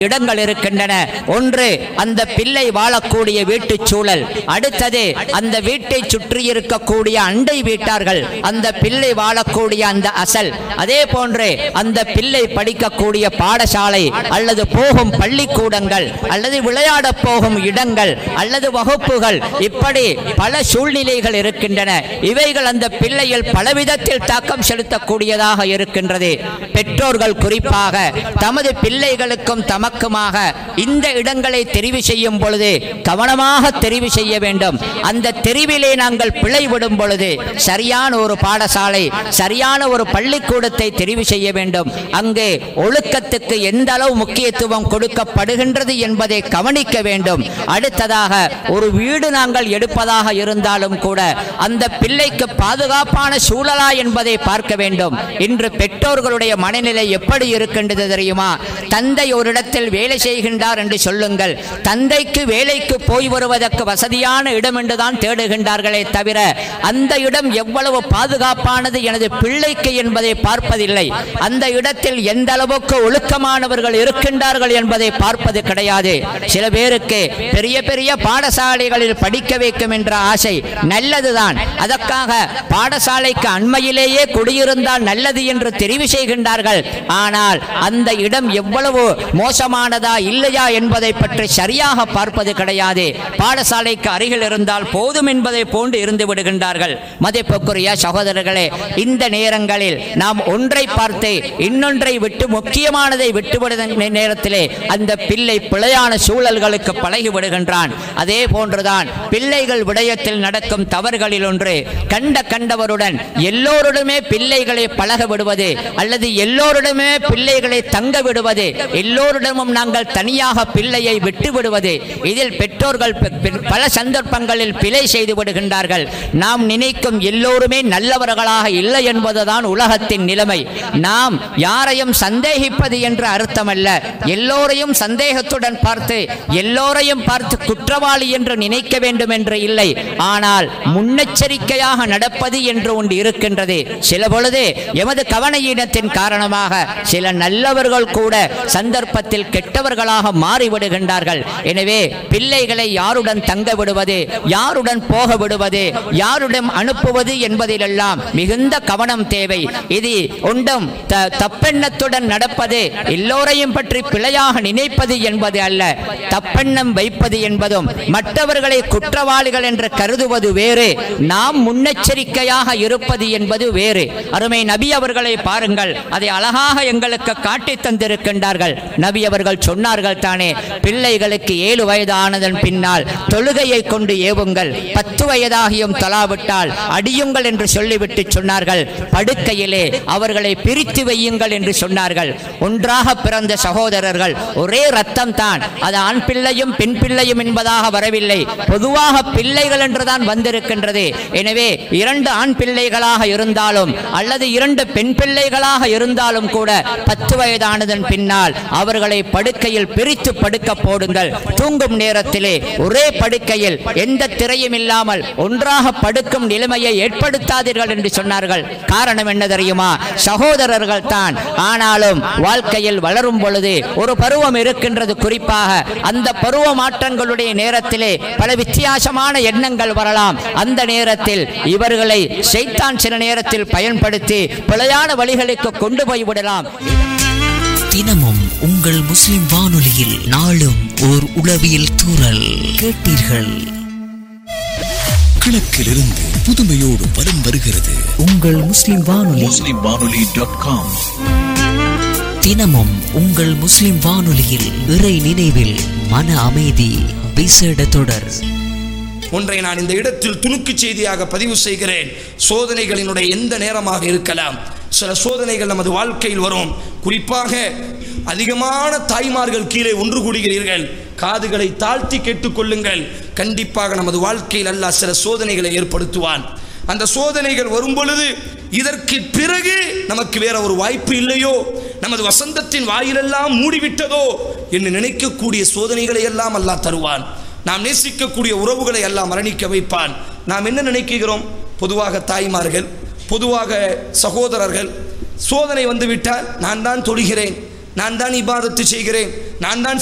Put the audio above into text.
இடங்கள் இருக்கின்றன ஒன்று அந்த பிள்ளை வாழக்கூடிய வீட்டுச் சூழல் அடுத்தது அந்த வீட்டை சுற்றி இருக்கக்கூடிய அண்டை வீட்டார்கள் அந்த பிள்ளை வாழக்கூடிய அந்த அசல் அதே போன்று அந்த பிள்ளை படிக்கக்கூடிய பாடசாலை அல்லது போகும் பள்ளிக்கூடங்கள் அல்லது விளையாட போகும் இடங்கள் அல்லது வகுப்புகள் இப்படி பல சூழ்நிலைகள் இருக்கின்றன இவைகள் அந்த பிள்ளையில் பலவிதத்தில் தாக்கம் செலுத்தக்கூடியதாக இருக்கின்றது பெற்றோர்கள் குறிப்பாக தமது பிள்ளைகளுக்கும் தமக்குமாக இந்த இடங்களை தெரிவு செய்யும் பொழுது கவனமாக தெரிவு செய்ய வேண்டும் அந்த தெரிவிலே நாங்கள் பிழை விடும் பொழுது சரியான ஒரு பாடசாலை சரியான ஒரு பள்ளிக்கூடத்தை தெரிவு செய்ய வேண்டும் அங்கு ஒழுக்கத்துக்கு எந்த அளவு முக்கியத்துவம் கொடுக்கப்படுகின்றது என்பதை கவனிக்க வேண்டும் அடுத்ததாக ஒரு வீடு நாங்கள் எடுப்பதாக இருந்தாலும் கூட அந்த பிள்ளைக்கு பாதுகாப்பான சூழலா என்பதை பார்க்க வேண்டும் இன்று பெற்றோர்களுடைய மனநிலை எப்படி இருக்கின்றது தெரியுமா தந்தை ஒரு இடத்தில் வேலை செய்கின்றார் என்று சொல்லுங்கள் தந்தைக்கு வேலைக்கு போய் வருவதற்கு வசதியான இடம் என்றுதான் தேடுகின்றார்களே தவிர அந்த இடம் எவ்வளவு பாதுகாப்பானது எனது பிள்ளைக்கு என்பதை பார்ப்பதில்லை அந்த இடத்தில் எந்த அளவுக்கு ஒழுக்கமானவர்கள் இருக்கின்றார்கள் என்பதை பார்ப்பது கிடையாது சில பேருக்கு பெரிய பெரிய பாடசாலைகளில் படிக்க வைக்கும் என்ற ஆசை நல்லதுதான் அதற்காக பாடசாலைக்கு அண்மையிலேயே குடியிருந்தால் நல்லது என்று தெரிவு செய்கின்றார்கள் ஆனால் அந்த இடம் எவ்வளவு மோசமானதா இல்லையா என்பதை பற்றி சரியாக பார்ப்பது கிடையாது பாடசாலைக்கு அருகில் இருந்தால் போதும் என்பதை போன்று இருந்து விடுகின்றார்கள் மதிப்புக்குரிய சகோதரர்களே இந்த நேரங்களில் நாம் ஒன்றை பார்த்து இன்னொன்றை விட்டு முக்கியமானதை விட்டுவிடுகிற நேரத்திலே அந்த பிள்ளை பிழையான சூழல்களுக்கு பழகி விடுகின்றான் அதே போன்றுதான் பிள்ளைகள் விடயத்தில் நடக்கும் தவறுகளில் ஒன்று கண்ட கண்டவருடன் எல்லோருடமே பிள்ளைகளை பழக விடுவது அல்லது எல்லோருடமே பிள்ளைகளை தங்க விடுவது எல்லோரிடமும் நாங்கள் தனியாக பிள்ளையை விட்டு விடுவது இதில் பெற்றோர்கள் பெ- பெ- பல சந்தர்ப்பங்களில் பிழை செய்து விடுகின்றார்கள் நாம் நினைக்கும் எல்லோருமே நல்லவர்களாக இல்லை என்பதுதான் உலகத்தின் நிலைமை நாம் யாரையும் சந்தேகிப்பது என்ற அர்த்தமல்ல எல்லோரையும் சந்தேகத்துடன் பார்த்து எல்லோரையும் பார்த்து குற்றவாளி என்று நினைக்க வேண்டும் என்று இல்லை ஆனால் முன்னெச்சரிக்கையாக நடப்பது என்று ஒன்று இருக்கின்றது சில பொழுது எமது கவனையினத்தின் காரணமாக சில நல்லவர்கள் கூட சந்தர்ப்பத்தில் கெட்டவர்களாக மாறிவிடுகின்றார்கள் எனவே பிள்ளைகளை யாருடன் தங்க விடுவது யாருடன் போக விடுவது யாருடன் அனுப்புவது என்பதிலெல்லாம் மிகுந்த கவனம் தேவை இது ஒன்றும் த- தப்பெண்ணத்துடன் நடப்பது எல்லோரையும் பற்றி பிழையாக நினைப்பது என்பது அல்ல தப்பெண்ணம் வைப்பது என்பதும் மற்றவர்களை குற்றவாளிகள் என்று கருதுவது வேறு நாம் முன்னெச்சரிக்கையாக இருப்பது என்பது வேறு அருமை நபி அவர்களை பாருங்கள் அதை அழகாக எங்களுக்கு காட்டி தந்திருக்கின்றார்கள் நபி அவர்கள் சொன்னார்கள் தானே பிள்ளைகளுக்கு ஏழு வயது ஆனதன் பின்னால் தொழுகையை கொண்டு ஏவுங்கள் பத்து வயதாகியும் தொலாவிட்டால் அடியுங்கள் என்று சொல்லிவிட்டு சொன்னார்கள் படுக்கையிலே அவர்களை பிரித்து வையுங்கள் என்று சொன்னார்கள் ஒன்றாக பிறந்த சகோதரர்கள் ஒரே ரத்தம் தான் அது ஆண் பிள்ளையும் பெண் பிள்ளையும் என்பதாக வரவில்லை பொதுவாக பிள்ளைகள் என்றுதான் வந்திருக்கின்றது எனவே இரண்டு ஆண் பிள்ளைகளாக இருந்தாலும் அல்லது இரண்டு பெண் பிள்ளைகளாக இருந்தாலும் கூட பத்து வயதானதன் பின்னால் அவர்களை படுக்கையில் பிரித்து படுக்க போடுங்கள் தூங்கும் நேரத்திலே ஒரே படுக்கையில் எந்த திரையும் இல்லாமல் ஒன்றாக படுக்கும் நிலைமையை ஏற்படுத்தாதீர்கள் என்று சொன்னார்கள் காரணம் என்ன தெரியுமா சகோதரர்கள் தான் ஆனாலும் வாழ்க்கையில் வளரும் பொழுது ஒரு பருவம் இருக்கின்றது குறிப்பாக அந்த பருவ மாற்றங்களுடைய நேரத்திலே பல வித்தியாசமான எண்ணங்கள் வரலாம் அந்த நேரத்தில் இவர்களை செய்தான் சில நேரத்தில் பயன்படுத்தி பிழையான வழிகளுக்கு கொண்டு போய் விடலாம் தினமும் உங்கள் முஸ்லிம் வானொலியில் நாளும் ஓர் உளவியல் தூறல் கேட்டீர்கள் கிழக்கிலிருந்து புதுமையோடு வலம் வருகிறது உங்கள் முஸ்லிம் வானொலி முஸ்லிம் வானொலி டாட் காம் தினமும் உங்கள் முஸ்லிம் வானொலியில் இறை நினைவில் மன அமைதி விசேட தொடர் ஒன்றை நான் இந்த இடத்தில் துணுக்குச் செய்தியாக பதிவு செய்கிறேன் சோதனைகளினுடைய எந்த நேரமாக இருக்கலாம் சில சோதனைகள் நமது வாழ்க்கையில் வரும் குறிப்பாக அதிகமான தாய்மார்கள் கீழே ஒன்று கூடுகிறீர்கள் காதுகளை தாழ்த்தி கேட்டுக்கொள்ளுங்கள் கண்டிப்பாக நமது வாழ்க்கையில் அல்லாஹ் சில சோதனைகளை ஏற்படுத்துவான் அந்த சோதனைகள் வரும் பொழுது இதற்கு பிறகு நமக்கு வேற ஒரு வாய்ப்பு இல்லையோ நமது வசந்தத்தின் வாயிலெல்லாம் மூடிவிட்டதோ என்று நினைக்கக்கூடிய சோதனைகளை எல்லாம் அல்லாஹ் தருவான் நாம் நேசிக்கக்கூடிய உறவுகளை எல்லாம் மரணிக்க வைப்பான் நாம் என்ன நினைக்கிறோம் பொதுவாக தாய்மார்கள் பொதுவாக சகோதரர்கள் சோதனை வந்துவிட்டால் நான் தான் தொழுகிறேன் நான் தான் இபாதத்து செய்கிறேன் நான் தான்